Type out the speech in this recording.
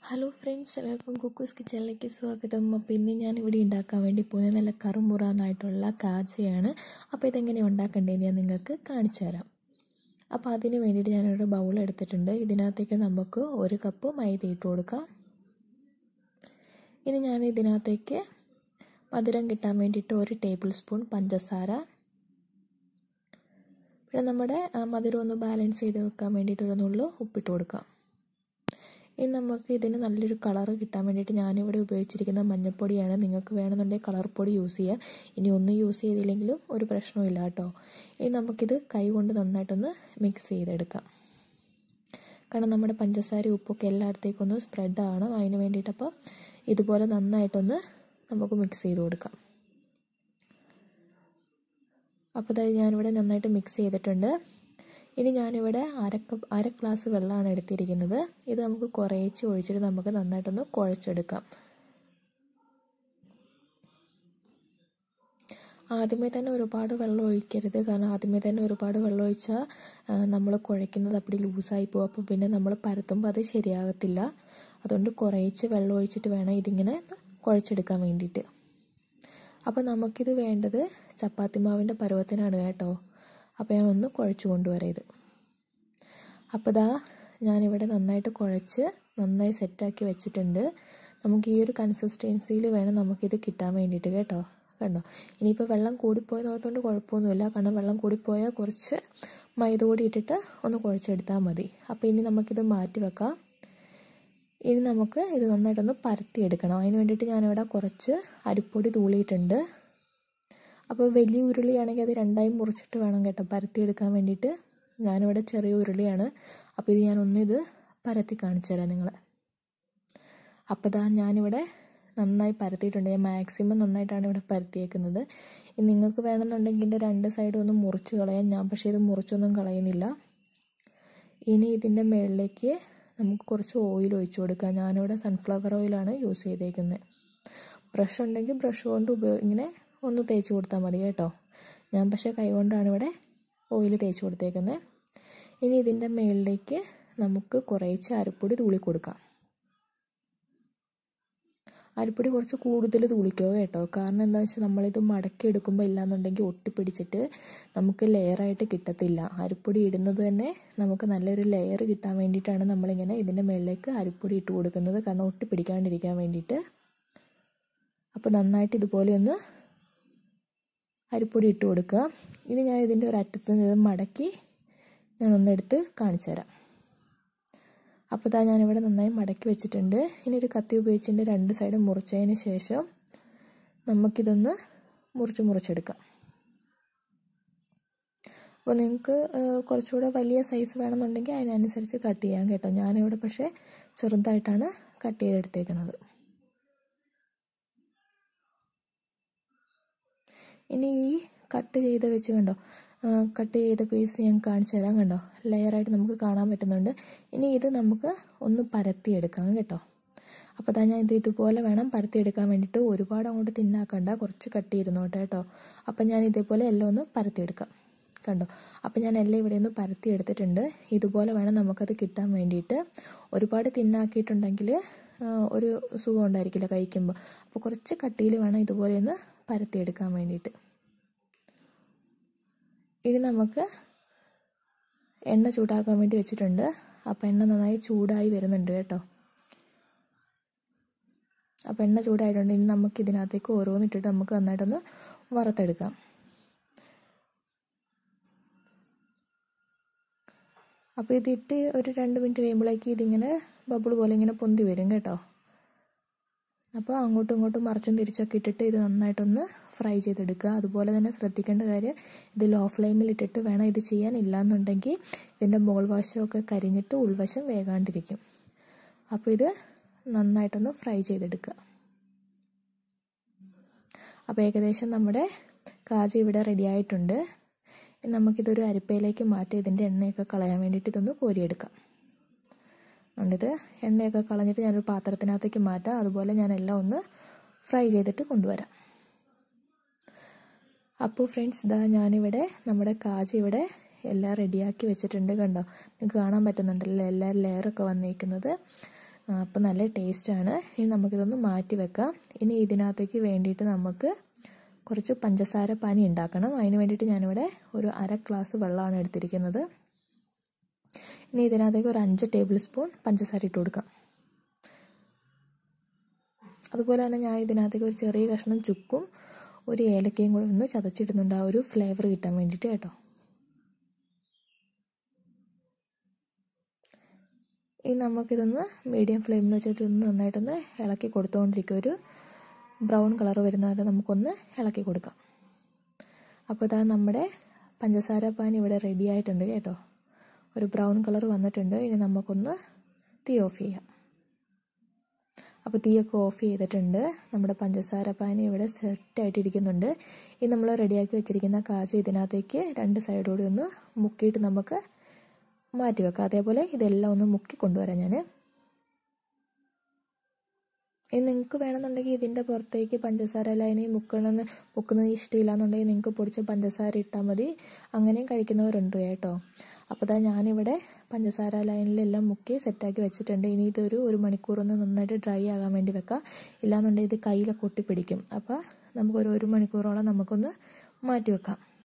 hello friends എല്ലാവർക്കും cuckoo's കിച്ചണിലേക്ക് സ്വാഗതം അപ്പോൾ ഇന്ന് ഞാൻ ഇവിടെ ഉണ്ടാക്കാൻ വേണ്ടി പോകുന്നത് നല്ല കറുമുറാന്നായിട്ടുള്ള കാജയാണ് അപ്പോൾ ഇതെങ്ങനെ ഉണ്ടാക്കേണ്ടതെന്ന് ഞാൻ നിങ്ങൾക്ക് കാണിച്ചു തരാം അപ്പോൾ അതിന് വേണ്ടിയിട്ട് ഞാനൊരു ബൗൾ എടുത്തിട്ടുണ്ട് ഇതിനകത്തേക്ക് നമുക്ക് ഒരു കപ്പ് മൈദ ഇട്ട് കൊടുക്കാം ഇനി ഞാൻ ഇതിനകത്തേക്ക് മധുരം കിട്ടാൻ വേണ്ടിയിട്ട് ഒരു ടേബിൾ സ്പൂൺ പഞ്ചസാര പിന്നെ നമ്മുടെ മധുരം ഒന്ന് ബാലൻസ് ചെയ്ത് വെക്കാൻ വേണ്ടിയിട്ട് ഒരു നുള്ളു ഉപ്പിട്ട് കൊടുക്കാം ഇനി നമുക്ക് ഇതിന് നല്ലൊരു കളർ കിട്ടാൻ വേണ്ടിയിട്ട് ഞാനിവിടെ ഉപയോഗിച്ചിരിക്കുന്ന മഞ്ഞൾപ്പൊടിയാണ് നിങ്ങൾക്ക് വേണമെന്നുണ്ടെങ്കിൽ കളർ പൊടി യൂസ് ചെയ്യാം ഇനി ഒന്നും യൂസ് ചെയ്തില്ലെങ്കിലും ഒരു പ്രശ്നമില്ല കേട്ടോ ഇനി നമുക്കിത് കൈ കൊണ്ട് നന്നായിട്ടൊന്ന് മിക്സ് ചെയ്തെടുക്കാം കാരണം നമ്മുടെ പഞ്ചസാര ഉപ്പൊക്കെ എല്ലായിടത്തേക്കും ഒന്ന് സ്പ്രെഡ് ആവണം അതിന് വേണ്ടിയിട്ട് അപ്പോൾ ഇതുപോലെ നന്നായിട്ടൊന്ന് നമുക്ക് മിക്സ് ചെയ്ത് കൊടുക്കാം അപ്പോൾ അതായത് ഞാനിവിടെ നന്നായിട്ട് മിക്സ് ചെയ്തിട്ടുണ്ട് ഇനി ഞാനിവിടെ അര കപ്പ് അര ഗ്ലാസ് വെള്ളമാണ് എടുത്തിരിക്കുന്നത് ഇത് നമുക്ക് കുറേച്ച് ഒഴിച്ചിട്ട് നമുക്ക് നന്നായിട്ടൊന്ന് കുഴച്ചെടുക്കാം ആദ്യമേ തന്നെ ഒരുപാട് വെള്ളം ഒഴിക്കരുത് കാരണം ആദ്യമേ തന്നെ ഒരുപാട് വെള്ളം ഒഴിച്ചാൽ നമ്മൾ കുഴയ്ക്കുന്നത് അപ്പടി ലൂസായി പോകും അപ്പോൾ പിന്നെ നമ്മൾ പരത്തുമ്പോൾ അത് ശരിയാകത്തില്ല അതുകൊണ്ട് കുറേച്ച് വെള്ളം ഒഴിച്ചിട്ട് വേണം ഇതിങ്ങനെ കുഴച്ചെടുക്കാൻ വേണ്ടിയിട്ട് അപ്പോൾ നമുക്കിത് വേണ്ടത് ചപ്പാത്തി മാവിൻ്റെ പരുവത്തിനാണ് കേട്ടോ അപ്പോൾ ഞാൻ ഒന്ന് കുഴച്ച് കൊണ്ടുവരാം ഇത് അപ്പോൾ ദാ ഞാനിവിടെ നന്നായിട്ട് കുഴച്ച് നന്നായി സെറ്റാക്കി വെച്ചിട്ടുണ്ട് നമുക്ക് ഈ ഒരു കൺസിസ്റ്റൻസിയിൽ വേണം നമുക്കിത് കിട്ടാൻ വേണ്ടിയിട്ട് കേട്ടോ കണ്ടോ ഇനിയിപ്പോൾ വെള്ളം കൂടിപ്പോയി നോക്കുകൊണ്ട് കുഴപ്പമൊന്നുമില്ല കാരണം വെള്ളം കൂടിപ്പോയാൽ കുറച്ച് മൈദ കൂടി ഇട്ടിട്ട് ഒന്ന് കുഴച്ചെടുത്താൽ മതി അപ്പോൾ ഇനി നമുക്കിത് മാറ്റി വെക്കാം ഇനി നമുക്ക് ഇത് നന്നായിട്ടൊന്ന് പരത്തിയെടുക്കണം അതിന് വേണ്ടിയിട്ട് ഞാനിവിടെ കുറച്ച് അരിപ്പൊടി തൂളിയിട്ടുണ്ട് അപ്പോൾ വലിയ ഉരുളിയാണെങ്കിൽ അത് രണ്ടായി മുറിച്ചിട്ട് വേണം കേട്ടോ പരത്തിയെടുക്കാൻ വേണ്ടിയിട്ട് ഞാനിവിടെ ചെറിയ ഉരുളിയാണ് അപ്പോൾ ഇത് ഞാനൊന്ന് ഇത് പരത്തി കാണിച്ചു തരാം നിങ്ങളെ അപ്പോൾ ഇതാ ഞാനിവിടെ നന്നായി പരത്തിയിട്ടുണ്ട് ഞാൻ മാക്സിമം നന്നായിട്ടാണ് ഇവിടെ പരത്തിയേക്കുന്നത് നിങ്ങൾക്ക് വേണമെന്നുണ്ടെങ്കിൽ ഇതിൻ്റെ രണ്ട് സൈഡും ഒന്ന് മുറിച്ച് കളയാം ഞാൻ പക്ഷേ ഇത് മുറിച്ചൊന്നും കളയുന്നില്ല ഇനി ഇതിൻ്റെ മുകളിലേക്ക് നമുക്ക് കുറച്ച് ഓയിൽ ഒഴിച്ചു കൊടുക്കാം ഞാനിവിടെ സൺഫ്ലവർ ഓയിലാണ് യൂസ് ചെയ്തേക്കുന്നത് ബ്രഷ് ഉണ്ടെങ്കിൽ ബ്രഷ് കൊണ്ട് ഉപയോഗ ഇങ്ങനെ ഒന്ന് തേച്ച് കൊടുത്താൽ മതി കേട്ടോ ഞാൻ പക്ഷേ കൈകൊണ്ടാണ് ഇവിടെ ഓയിൽ തേച്ച് കൊടുത്തേക്കുന്നത് ഇനി ഇതിൻ്റെ മുകളിലേക്ക് നമുക്ക് കുറേച്ച് അരിപ്പൊടി തൂളി കൊടുക്കാം അരിപ്പൊടി കുറച്ച് കൂടുതൽ തൂളിക്കോ കേട്ടോ കാരണം എന്താ വെച്ചാൽ നമ്മളിത് മടക്കി എടുക്കുമ്പോൾ ഇല്ലാന്നുണ്ടെങ്കിൽ ഒട്ടിപ്പിടിച്ചിട്ട് നമുക്ക് ലെയറായിട്ട് കിട്ടത്തില്ല അരിപ്പൊടി ഇടുന്നത് തന്നെ നമുക്ക് നല്ലൊരു ലെയർ കിട്ടാൻ വേണ്ടിയിട്ടാണ് നമ്മളിങ്ങനെ ഇതിൻ്റെ മുകളിലേക്ക് അരിപ്പൊടി ഇട്ട് കൊടുക്കുന്നത് കാരണം ഒട്ടിപ്പിടിക്കാണ്ടിരിക്കാൻ വേണ്ടിയിട്ട് അപ്പോൾ നന്നായിട്ട് ഇതുപോലെ ഒന്ന് അരിപ്പൊടി ഇട്ട് കൊടുക്കുക ഇനി ഞാൻ ഇതിൻ്റെ ഒരു അറ്റത്ത് നിന്ന് മടക്കി ഞാൻ ഒന്നെടുത്ത് കാണിച്ചു തരാം അപ്പോൾ ഇതാ ഞാനിവിടെ നന്നായി മടക്കി വെച്ചിട്ടുണ്ട് ഇനി ഒരു കത്തി ഉപയോഗിച്ചിട്ട് രണ്ട് സൈഡ് മുറിച്ചതിന് ശേഷം നമുക്കിതൊന്ന് മുറിച്ച് മുറിച്ചെടുക്കാം അപ്പോൾ നിങ്ങൾക്ക് കുറച്ചുകൂടെ വലിയ സൈസ് വേണമെന്നുണ്ടെങ്കിൽ അതിനനുസരിച്ച് കട്ട് ചെയ്യാം കേട്ടോ ഞാനിവിടെ പക്ഷേ ചെറുതായിട്ടാണ് കട്ട് ചെയ്തെടുത്തേക്കുന്നത് ഇനി ഈ കട്ട് ചെയ്ത് വെച്ച് കണ്ടോ കട്ട് ചെയ്ത പീസ് ഞാൻ കാണിച്ചു തരാം കണ്ടോ ലെയറായിട്ട് നമുക്ക് കാണാൻ പറ്റുന്നുണ്ട് ഇനി ഇത് നമുക്ക് ഒന്ന് പരത്തിയെടുക്കാം കേട്ടോ അപ്പോൾ അതാ ഞാൻ ഇത് ഇതുപോലെ വേണം പരത്തിയെടുക്കാൻ വേണ്ടിയിട്ട് ഒരുപാട് അങ്ങോട്ട് തിന്നാക്കണ്ട കുറച്ച് കട്ട് ഇരുന്നോട്ടെ കേട്ടോ അപ്പം ഞാൻ ഇതേപോലെ എല്ലാം ഒന്ന് പരത്തിയെടുക്കാം കണ്ടോ അപ്പം ഞാൻ എല്ലാം ഇവിടെ ഒന്ന് പരത്തി എടുത്തിട്ടുണ്ട് ഇതുപോലെ വേണം നമുക്കത് കിട്ടാൻ വേണ്ടിയിട്ട് ഒരുപാട് തിന്നാക്കിയിട്ടുണ്ടെങ്കിൽ ഒരു സുഖം ഉണ്ടായിരിക്കില്ല കഴിക്കുമ്പോൾ അപ്പോൾ കുറച്ച് കട്ടിയിൽ വേണം ഇതുപോലെ ഒന്ന് പരത്തിയെടുക്കാൻ വേണ്ടിയിട്ട് ഇനി നമുക്ക് എണ്ണ ചൂടാക്കാൻ വേണ്ടി വെച്ചിട്ടുണ്ട് അപ്പോൾ എണ്ണ നന്നായി ചൂടായി വരുന്നുണ്ട് കേട്ടോ അപ്പോൾ എണ്ണ ചൂടായിട്ടുണ്ട് ഇനി നമുക്ക് ഇതിനകത്തേക്ക് ഓരോന്നിട്ടിട്ട് നമുക്ക് നന്നായിട്ടൊന്ന് വറുത്തെടുക്കാം അപ്പോൾ ഇതിട്ട് ഒരു രണ്ട് മിനിറ്റ് കഴിയുമ്പോഴേക്ക് ഇതിങ്ങനെ ബബിൾ പോലെ ഇങ്ങനെ പൊന്തി വരും കേട്ടോ അപ്പോൾ അങ്ങോട്ടും ഇങ്ങോട്ടും മറിച്ചും തിരിച്ചൊക്കെ ഇട്ടിട്ട് ഇത് നന്നായിട്ടൊന്ന് ഫ്രൈ ചെയ്തെടുക്കുക അതുപോലെ തന്നെ ശ്രദ്ധിക്കേണ്ട കാര്യം ഇത് ലോ ഫ്ലെയിമിൽ ഇട്ടിട്ട് വേണം ഇത് ചെയ്യാൻ ഇല്ലാന്നുണ്ടെങ്കിൽ ഇതിൻ്റെ മുകൾ വശമൊക്കെ കരിഞ്ഞിട്ട് ഉൾവശം വേകാണ്ടിരിക്കും അപ്പോൾ ഇത് നന്നായിട്ടൊന്ന് ഫ്രൈ ചെയ്തെടുക്കുക അപ്പോൾ ഏകദേശം നമ്മുടെ കാജി ഇവിടെ റെഡി ആയിട്ടുണ്ട് നമുക്കിതൊരു അരിപ്പയിലേക്ക് മാറ്റി ഇതിൻ്റെ എണ്ണയൊക്കെ കളയാൻ വേണ്ടിയിട്ട് ഇതൊന്ന് കോരിയെടുക്കാം അതുകൊണ്ടിത് എണ്ണയൊക്കെ കളഞ്ഞിട്ട് ഞാനൊരു പാത്രത്തിനകത്തേക്ക് മാറ്റാം അതുപോലെ ഞാൻ എല്ലാം ഒന്ന് ഫ്രൈ ചെയ്തിട്ട് കൊണ്ടുവരാം അപ്പോൾ ഫ്രണ്ട്സ് ഇതാ ഞാനിവിടെ നമ്മുടെ കാജി ഇവിടെ എല്ലാം റെഡിയാക്കി വെച്ചിട്ടുണ്ട് കണ്ടോ നിങ്ങൾക്ക് കാണാൻ പറ്റുന്നുണ്ടല്ലോ എല്ലാ ലെയറൊക്കെ വന്നിരിക്കുന്നത് അപ്പോൾ നല്ല ടേസ്റ്റാണ് ഇനി നമുക്കിതൊന്ന് മാറ്റി വെക്കാം ഇനി ഇതിനകത്തേക്ക് വേണ്ടിയിട്ട് നമുക്ക് കുറച്ച് പഞ്ചസാര പാനി ഉണ്ടാക്കണം അതിന് വേണ്ടിയിട്ട് ഞാനിവിടെ ഒരു അര ഗ്ലാസ് വെള്ളമാണ് എടുത്തിരിക്കുന്നത് ഇനി ഇതിനകത്തേക്ക് ഒരു അഞ്ച് ടേബിൾ സ്പൂൺ പഞ്ചസാര ഇട്ട് കൊടുക്കാം അതുപോലെ തന്നെ ഞാൻ ഇതിനകത്തേക്ക് ഒരു ചെറിയ കഷ്ണം ചുക്കും ഒരു ഏലക്കയും കൂടെ ഒന്ന് ചതച്ചിടുന്നുണ്ട് ആ ഒരു ഫ്ലേവർ കിട്ടാൻ വേണ്ടിയിട്ട് കേട്ടോ ഇനി നമുക്കിതൊന്ന് മീഡിയം ഫ്ലെയിമിൽ വെച്ചിട്ട് ഒന്ന് നന്നായിട്ടൊന്ന് ഇളക്കി കൊടുത്തുകൊണ്ടിരിക്കുക ഒരു ബ്രൗൺ കളർ വരുന്നവരെ നമുക്കൊന്ന് ഇളക്കി കൊടുക്കാം അപ്പോൾ ഇതാ നമ്മുടെ പഞ്ചസാര പാൻ ഇവിടെ റെഡി ആയിട്ടുണ്ട് കേട്ടോ ഒരു ബ്രൗൺ കളർ വന്നിട്ടുണ്ട് ഇനി നമുക്കൊന്ന് തീ ഓഫ് ചെയ്യാം അപ്പോൾ തീയൊക്കെ ഓഫ് ചെയ്തിട്ടുണ്ട് നമ്മുടെ പഞ്ചസാര പാനി ഇവിടെ സെറ്റായിട്ടിരിക്കുന്നുണ്ട് ഇനി നമ്മൾ റെഡിയാക്കി വെച്ചിരിക്കുന്ന കാജ് ഇതിനകത്തേക്ക് രണ്ട് സൈഡോടെ ഒന്ന് മുക്കിയിട്ട് നമുക്ക് മാറ്റി വെക്കാം അതേപോലെ ഇതെല്ലാം ഒന്ന് മുക്കി കൊണ്ടുവരാം ഞാൻ ഇനി നിങ്ങൾക്ക് വേണമെന്നുണ്ടെങ്കിൽ ഇതിൻ്റെ പുറത്തേക്ക് പഞ്ചസാര ലൈനി മുക്കണമെന്ന് മുക്കുന്നത് ഇഷ്ടമില്ല എന്നുണ്ടെങ്കിൽ നിങ്ങൾക്ക് പൊടിച്ച പഞ്ചസാര ഇട്ടാൽ മതി അങ്ങനെയും കഴിക്കുന്നവരുണ്ട് കേട്ടോ അപ്പോൾ ഇതാ ഞാനിവിടെ പഞ്ചസാര ലൈനിലെല്ലാം മുക്കി സെറ്റാക്കി വെച്ചിട്ടുണ്ട് ഇനി ഇതൊരു ഒരു മണിക്കൂറൊന്ന് നന്നായിട്ട് ഡ്രൈ ആകാൻ വേണ്ടി വെക്കാം ഇല്ലാന്നുണ്ടെങ്കിൽ ഇത് കയ്യിലൊക്കെ ഒട്ടിപ്പിടിക്കും അപ്പോൾ നമുക്കൊരു ഒരു മണിക്കൂറോളം നമുക്കൊന്ന് മാറ്റി വെക്കാം